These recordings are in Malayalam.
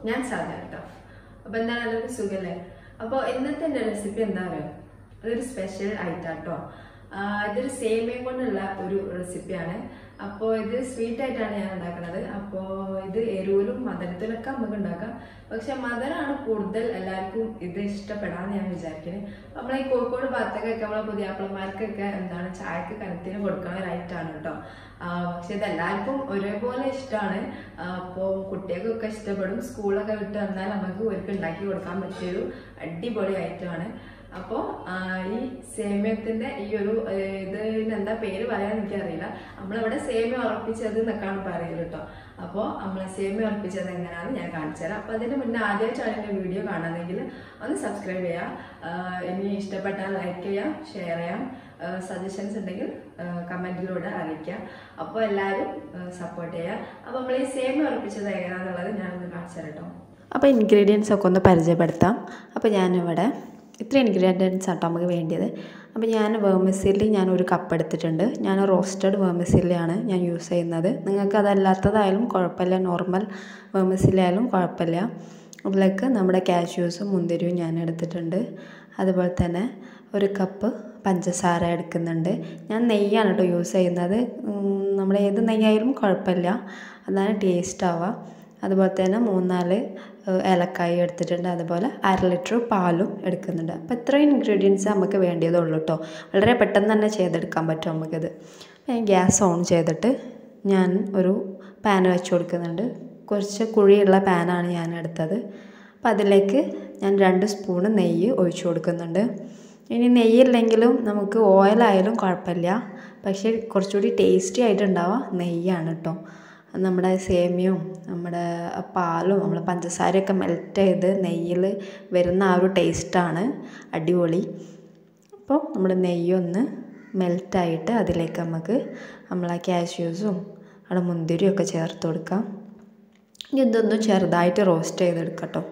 ഞാൻ സാധാ കേട്ടോ അപ്പൊ എന്താണ് എല്ലാവർക്കും സുഖല്ലേ അപ്പോൾ ഇന്നത്തെ എൻ്റെ റെസിപ്പി എന്താ പറയുക അതൊരു സ്പെഷ്യൽ ഐറ്റം കേട്ടോ ഇതൊരു സേമിയം കൊണ്ടുള്ള ഒരു റെസിപ്പിയാണ് അപ്പോൾ ഇത് സ്വീറ്റ് ആയിട്ടാണ് ഞാൻ ഉണ്ടാക്കുന്നത് അപ്പോൾ ഇത് എരിവിലും മധുരത്തിലൊക്കെ നമുക്ക് ഉണ്ടാക്കാം പക്ഷെ മധുരമാണ് കൂടുതൽ എല്ലാവർക്കും ഇത് ഇഷ്ടപ്പെടാന്ന് ഞാൻ വിചാരിക്കുന്നത് നമ്മളെ ഈ കോഴിക്കോട് ഭാഗത്തൊക്കെ നമ്മളെ പുതിയാപ്പിളമാർക്കൊക്കെ എന്താണ് ചായക്ക് കനത്തിന് കൊടുക്കുന്ന ഒരു ഐറ്റമാണ് കേട്ടോ ആ, പക്ഷെ ഇത് എല്ലാവർക്കും ഒരേപോലെ ഇഷ്ടമാണ് അപ്പോൾ കുട്ടികൾക്കൊക്കെ ഇഷ്ടപ്പെടും സ്കൂളൊക്കെ വിട്ട് വന്നാൽ നമുക്ക് ഒരിക്കൽ ഉണ്ടാക്കി കൊടുക്കാൻ പറ്റിയൊരു അടിപൊളി ഐറ്റമാണ് അപ്പോൾ ഈ സേമ്യത്തിന്റെ ഈ ഒരു ഏ, ഇതിന് എന്താ പേര് പറയാൻ എനിക്കറിയില്ല നമ്മളിവിടെ സേമ്യ ഉറപ്പിച്ചത് എന്നൊക്കെയാണ് പറയല് കേട്ടോ അപ്പോൾ നമ്മളെ സേമ്യ ഉറപ്പിച്ചത് എങ്ങനെയാണെന്ന് ഞാൻ കാണിച്ചു തരാം അപ്പോൾ അതിന് മുന്നേ ആദ്യമായിട്ടാണ് എൻ്റെ വീഡിയോ കാണുന്നതെങ്കിൽ ഒന്ന് സബ്സ്ക്രൈബ് ചെയ്യാം ആ, ഇനി ഇഷ്ടപ്പെട്ടാൽ ലൈക്ക് ചെയ്യാം ഷെയർ ചെയ്യാം സജഷൻസ് ഉണ്ടെങ്കിൽ കമൻറ്റിലൂടെ അറിയിക്കാം അപ്പോൾ എല്ലാവരും സപ്പോർട്ട് ചെയ്യുക അപ്പോൾ നമ്മൾ ഈ സേമ്യ ഉറപ്പിച്ചത് എങ്ങനെയാണെന്നുള്ളത് ഞാനൊന്ന് കാണിച്ചു തരാം കേട്ടോ അപ്പോൾ ഇൻഗ്രീഡിയൻസ് ഒക്കെ ഒന്ന് പരിചയപ്പെടുത്താം അപ്പോൾ ഞാനിവിടെ ഇത്ര ഇൻഗ്രീഡിയൻസ് ആട്ടോ നമുക്ക് വേണ്ടിയത് അപ്പോൾ ഞാൻ വേർമിസില്ലി ഞാൻ ഒരു കപ്പ് എടുത്തിട്ടുണ്ട് ഞാൻ റോസ്റ്റഡ് വേർമിസില്ലിയാണ് ഞാൻ യൂസ് ചെയ്യുന്നത് നിങ്ങൾക്ക് അതല്ലാത്തതായാലും കുഴപ്പമില്ല നോർമൽ വേർമിസില്ലി ആയാലും കുഴപ്പമില്ല അതിലേക്ക് നമ്മുടെ കാഷ്യൂസും മുന്തിരിയും ഞാൻ എടുത്തിട്ടുണ്ട് അതുപോലെ തന്നെ ഒരു കപ്പ് പഞ്ചസാര എടുക്കുന്നുണ്ട് ഞാൻ നെയ്യാണ് കേട്ടോ യൂസ് ചെയ്യുന്നത് ഉം, നമ്മുടെ ഏത് നെയ്യായാലും കുഴപ്പമില്ല അതാണ് ടേസ്റ്റ് ആവുക അതുപോലെ തന്നെ മൂന്നാല് ഏഹ്, ഏലക്കായ എടുത്തിട്ടുണ്ട് അതുപോലെ അര ലിറ്റർ പാലും എടുക്കുന്നുണ്ട് അപ്പോൾ ഇത്രയും ഇൻഗ്രീഡിയൻസ് നമുക്ക് വേണ്ടിയതുള്ളൂ കേട്ടോ വളരെ പെട്ടെന്ന് തന്നെ ചെയ്തെടുക്കാൻ പറ്റും നമുക്കിത് അപ്പോൾ ഞാൻ ഗ്യാസ് ഓൺ ചെയ്തിട്ട് ഞാൻ ഒരു പാൻ വെച്ച് കൊടുക്കുന്നുണ്ട് കുറച്ച് കുഴിയുള്ള പാനാണ് ഞാൻ എടുത്തത് അപ്പോൾ അതിലേക്ക് ഞാൻ രണ്ട് സ്പൂണ് നെയ്യ് ഒഴിച്ചു കൊടുക്കുന്നുണ്ട് ഇനി നെയ്യില്ലെങ്കിലും നമുക്ക് ഓയിലായാലും കുഴപ്പമില്ല പക്ഷേ കുറച്ചുകൂടി ടേസ്റ്റി ആയിട്ടുണ്ടാവുക നെയ്യാണ് കേട്ടോ നമ്മുടെ സേമിയവും നമ്മുടെ പാലും നമ്മൾ പഞ്ചസാരയൊക്കെ മെൽറ്റ് ചെയ്ത് നെയ്യിൽ വരുന്ന ആ ഒരു ടേസ്റ്റാണ് അടിപൊളി അപ്പോൾ നമ്മുടെ നെയ്യൊന്ന് മെൽറ്റായിട്ട് അതിലേക്ക് നമുക്ക് നമ്മളെ കാഷ്യൂസും അവിടെ മുന്തിരിയും ഒക്കെ ചേർത്ത് കൊടുക്കാം ഇനി ഇതൊന്ന് ചെറുതായിട്ട് റോസ്റ്റ് ചെയ്തെടുക്കട്ടോ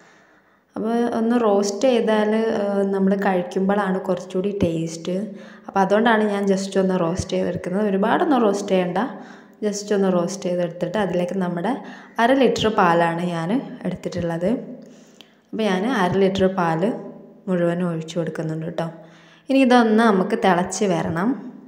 അപ്പോൾ ഒന്ന് റോസ്റ്റ് ചെയ്താൽ നമ്മൾ കഴിക്കുമ്പോഴാണ് കുറച്ചുകൂടി ടേസ്റ്റ് അപ്പോൾ അതുകൊണ്ടാണ് ഞാൻ ജസ്റ്റ് ഒന്ന് റോസ്റ്റ് ചെയ്തെടുക്കുന്നത് ഒരുപാടൊന്നും റോസ്റ്റ് ചെയ്യണ്ട ജസ്റ്റ് ഒന്ന് റോസ്റ്റ് ചെയ്തെടുത്തിട്ട് അതിലേക്ക് നമ്മുടെ അര ലിറ്റർ പാലാണ് ഞാൻ എടുത്തിട്ടുള്ളത് അപ്പോൾ ഞാൻ അര ലിറ്റർ പാല് മുഴുവനും ഒഴിച്ചു കൊടുക്കുന്നുണ്ട് കേട്ടോ ഇനി ഇതൊന്ന് നമുക്ക് തിളച്ച് വരണം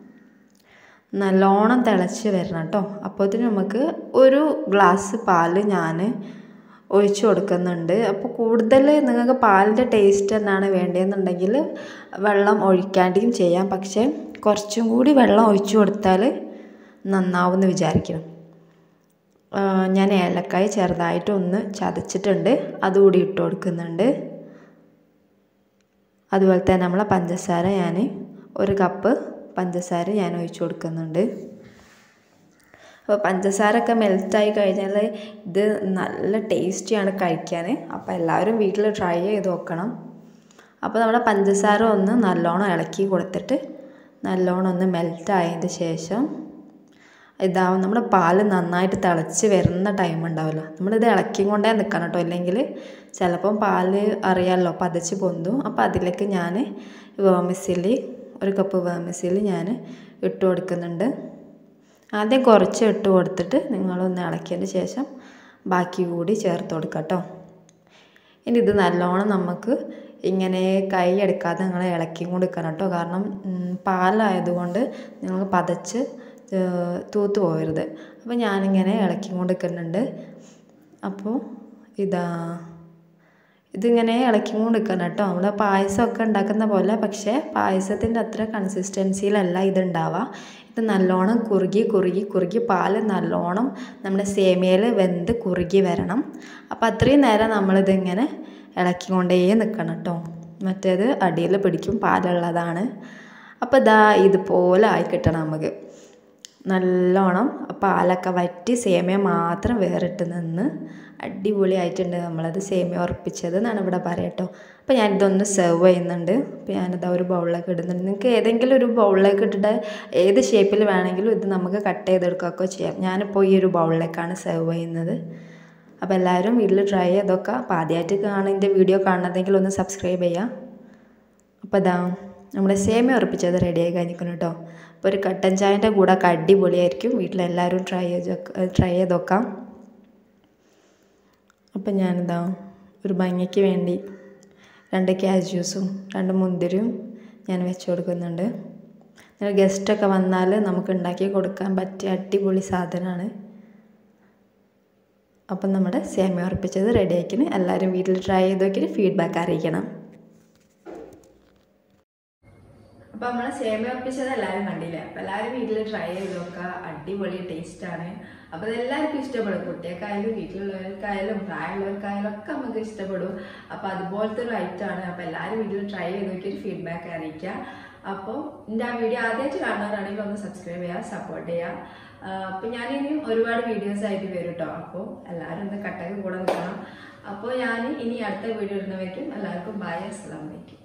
നല്ലോണം തിളച്ച് വരണം കേട്ടോ അപ്പോഴത്തേനും നമുക്ക് ഒരു ഗ്ലാസ് പാല് ഞാൻ ഒഴിച്ചു കൊടുക്കുന്നുണ്ട് അപ്പോൾ കൂടുതൽ നിങ്ങൾക്ക് പാലിൻ്റെ ടേസ്റ്റ് തന്നെയാണ് വേണ്ടതെന്നുണ്ടെങ്കിൽ വെള്ളം ഒഴിക്കാണ്ടിയും ചെയ്യാം പക്ഷേ കുറച്ചും കൂടി വെള്ളം ഒഴിച്ചു കൊടുത്താൽ നന്നാവുമെന്ന് വിചാരിക്കണം ആ, ഞാൻ ഏലക്കായ ചെറുതായിട്ട് ഒന്ന് ചതച്ചിട്ടുണ്ട് അതുകൂടി ഇട്ട് കൊടുക്കുന്നുണ്ട് അതുപോലെ തന്നെ നമ്മളെ പഞ്ചസാര ഞാൻ ഒരു കപ്പ് പഞ്ചസാര ഞാൻ ഒഴിച്ചു കൊടുക്കുന്നുണ്ട് അപ്പോൾ പഞ്ചസാര ഒക്കെ മെൽറ്റായി കഴിഞ്ഞാൽ ഇത് നല്ല ടേസ്റ്റിയാണ് കഴിക്കാൻ അപ്പോൾ എല്ലാവരും വീട്ടിൽ ട്രൈ ചെയ്ത് നോക്കണം അപ്പോൾ നമ്മുടെ പഞ്ചസാര ഒന്ന് നല്ലോണം ഇളക്കി കൊടുത്തിട്ട് നല്ലോണം ഒന്ന് മെൽറ്റായതിൻ്റെ ശേഷം ഇതാവും നമ്മുടെ പാല് നന്നായിട്ട് തിളച്ച് വരുന്ന ടൈം ഉണ്ടാവുമല്ലോ നമ്മളിത് ഇളക്കി കൊണ്ടേ നിൽക്കണം കേട്ടോ അല്ലെങ്കിൽ ചിലപ്പം പാല് അറിയാമല്ലോ പതച്ച് പൊന്തും അപ്പോൾ അതിലേക്ക് ഞാൻ വേമിസിലി ഒരു കപ്പ് വേമിസിലി ഞാൻ ഇട്ട് കൊടുക്കുന്നുണ്ട് ആദ്യം കുറച്ച് ഇട്ട് കൊടുത്തിട്ട് നിങ്ങളൊന്ന് ഇളക്കിയതിന് ശേഷം ബാക്കി കൂടി ചേർത്ത് കൊടുക്കാം കേട്ടോ ഇനി ഇത് നല്ലോണം നമുക്ക് ഇങ്ങനെ കൈ എടുക്കാതെ നിങ്ങൾ ഇളക്കി കൊടുക്കണം കേട്ടോ കാരണം ഉം, പാലായതുകൊണ്ട് നിങ്ങൾക്ക് പതച്ച് ഏഹ്, തൂത്ത് പോകരുത് അപ്പോൾ ഞാനിങ്ങനെ ഇളക്കി കൊടുക്കുന്നുണ്ട് അപ്പോൾ ഇതാ ഇതിങ്ങനെ ഇളക്കി കൊടുക്കണം കേട്ടോ നമ്മൾ പായസമൊക്കെ ഉണ്ടാക്കുന്ന പോലെ പക്ഷേ പായസത്തിൻ്റെ അത്ര കൺസിസ്റ്റൻസിയിലല്ല ഇത് ഉണ്ടാവുക ഇത് നല്ലോണം കുറുകി കുറുകി കുറുകി പാല് നല്ലോണം നമ്മുടെ സേമിയയിൽ വെന്ത് കുറുകി വരണം അപ്പോൾ അത്രയും നേരം നമ്മളിതിങ്ങനെ ഇളക്കിക്കൊണ്ടേ നിൽക്കണം കേട്ടോ മറ്റേത് അടിയിൽ പിടിക്കും പാലുള്ളതാണ് അപ്പോൾ ഇതാ ഇതുപോലെ ആയി കിട്ടണം നമുക്ക് നല്ലോണം പാലൊക്കെ വറ്റി സേമിയ മാത്രം വേറിട്ട് നിന്ന് അടിപൊളിയായിട്ടുണ്ട് നമ്മളത് സേമിയ ഉറപ്പിച്ചത് എന്നാണ് ഇവിടെ പറയട്ടോ അപ്പോൾ ഞാനിതൊന്ന് സെർവ് ചെയ്യുന്നുണ്ട് അപ്പോൾ ഞാനിതാ ഒരു ബൗളിലേക്ക് ഇടുന്നുണ്ട് നിങ്ങൾക്ക് ഏതെങ്കിലും ഒരു ബൗളിലേക്ക് ഇട്ടിട്ട് ഏത് ഷേപ്പിൽ വേണമെങ്കിലും ഇത് നമുക്ക് കട്ട് ചെയ്തെടുക്കുകയൊക്കെ ചെയ്യാം ഞാനിപ്പോൾ ഈ ഒരു ബൗളിലേക്കാണ് സെർവ് ചെയ്യുന്നത് അപ്പോൾ എല്ലാവരും വീട്ടിൽ ട്രൈ ചെയ്തൊക്കെ അപ്പോൾ ആദ്യമായിട്ട് കാണുന്നതിൻ്റെ വീഡിയോ കാണുന്നതെങ്കിൽ ഒന്ന് സബ്സ്ക്രൈബ് ചെയ്യാം അപ്പോൾ ഇതാ നമ്മുടെ സേമിയ ഉറപ്പിച്ചത് റെഡിയായി കഴിഞ്ഞിരിക്കുന്നു കേട്ടോ അപ്പോൾ ഒരു കട്ടൻ ചായൻ്റെ കൂടെ ഒക്കെ അടിപൊളിയായിരിക്കും വീട്ടിലെല്ലാവരും ട്രൈ ചെയ്ത് ട്രൈ ചെയ്ത് നോക്കാം അപ്പം ഞാനിതാ ഒരു ഭംഗിക്ക് വേണ്ടി രണ്ട് കാഷ്യൂസും രണ്ട് മുന്തിരിയും ഞാൻ വെച്ച് കൊടുക്കുന്നുണ്ട് ഗസ്റ്റൊക്കെ വന്നാൽ നമുക്ക് ഉണ്ടാക്കി കൊടുക്കാൻ പറ്റിയ അടിപൊളി സാധനമാണ് അപ്പം നമ്മുടെ സേമിയ ഉറപ്പിച്ചത് റെഡി ആക്കിന് എല്ലാവരും വീട്ടിൽ ട്രൈ ചെയ്ത് നോക്കിയിട്ട് ഫീഡ്ബാക്ക് അറിയിക്കണം അപ്പൊ നമ്മളെ സേമിയ ഉറപ്പിച്ചത് എല്ലാവരും കണ്ടില്ലേ അപ്പൊ എല്ലാവരും വീട്ടിൽ ട്രൈ ചെയ്ത് നോക്കുക അടിപൊളി ടേസ്റ്റ് ആണ് അപ്പൊ അതെല്ലാവർക്കും ഇഷ്ടപ്പെടും കുട്ടികൾക്കായാലും വീട്ടിലുള്ളവർക്കായാലും പ്രായമുള്ളവർക്കായാലും ഒക്കെ നമുക്ക് ഇഷ്ടപ്പെടും അപ്പൊ അതുപോലത്തെ ഒരു ഐറ്റം ആണ് അപ്പൊ എല്ലാവരും വീട്ടിൽ ട്രൈ ചെയ്ത് നോക്കിയിട്ട് ഫീഡ്ബാക്ക് അറിയിക്കുക അപ്പോൾ എൻ്റെ ആ വീഡിയോ ആദ്യമായിട്ട് കാണുന്നവരാണെങ്കിൽ ഒന്ന് സബ്സ്ക്രൈബ് ചെയ്യുക സപ്പോർട്ട് ചെയ്യുക അപ്പോൾ ഞാനിനിയും ഒരുപാട് വീഡിയോസ് ആയിട്ട് വരും കേട്ടോ അപ്പോൾ എല്ലാവരും ഒന്ന് കട്ടക്ക് കൂടെ നിൽക്കണം അപ്പോൾ ഞാൻ ഇനി അടുത്ത വീഡിയോ ഇടുന്നവയ്ക്കും എല്ലാവർക്കും ബൈ അസ്സലാമലൈക്കും